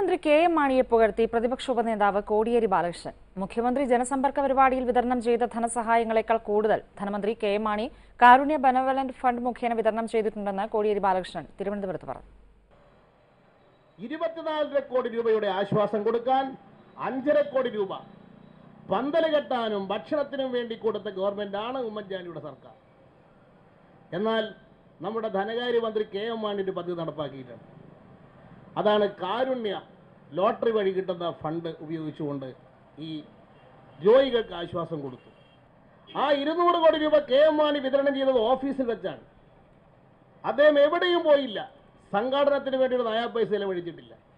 മന്ത്രി K M മാണിയെ പുകഴ്ത്തി പ്രതിപക്ഷ ഉപനേതാവ് കോടിയേരി ബാലകൃഷ്ണൻ മുഖ്യമന്ത്രി ജനസമ്പർക്ക പരിപാടിയിൽ വിതരണം ചെയ്ത ധനസഹായങ്ങളെക്കാൾ കൂടുതൽ ധനമന്ത്രി K M Mani Karunya benevolent fund മുഖേന വിതരണം ചെയ്തിട്ടുണ്ടെന്ന് കോടിയേരി ബാലകൃഷ്ണൻ തിരുവനന്തപുരത്ത് പറഞ്ഞു ഇരുപത്തിനാലര കോടി രൂപയുടെ ആശ്വാസം കൊടുക്കാൻ അഞ്ചര കോടി രൂപ പന്തല് കെട്ടാനും ഭക്ഷണത്തിനും വേണ്ടി കൊടുത്ത ഗവൺമെന്റാണ് ഉമ്മൻചാണ്ടിയുടെ സർക്കാർ എന്നാൽ നമ്മുടെ ധനകാര്യമന്ത്രി കെ എം മാണിന്റെ പദ്ധതി നടപ്പാക്കിയിട്ടുണ്ട് അതാണ് കാരുണ്യ ലോട്ടറി വഴി കിട്ടുന്ന ഫണ്ട് ഉപയോഗിച്ചുകൊണ്ട് ഈ രോഗികൾക്ക് ആശ്വാസം കൊടുത്തു ആ ഇരുന്നൂറ് കോടി രൂപ കെ എം മാണി വിതരണം ചെയ്തത് ഓഫീസിൽ വെച്ചാണ് അദ്ദേഹം എവിടെയും പോയില്ല സംഘാടനത്തിന് വേണ്ടി ഒരു നയാ പൈസ ചെലവഴിച്ചിട്ടില്ല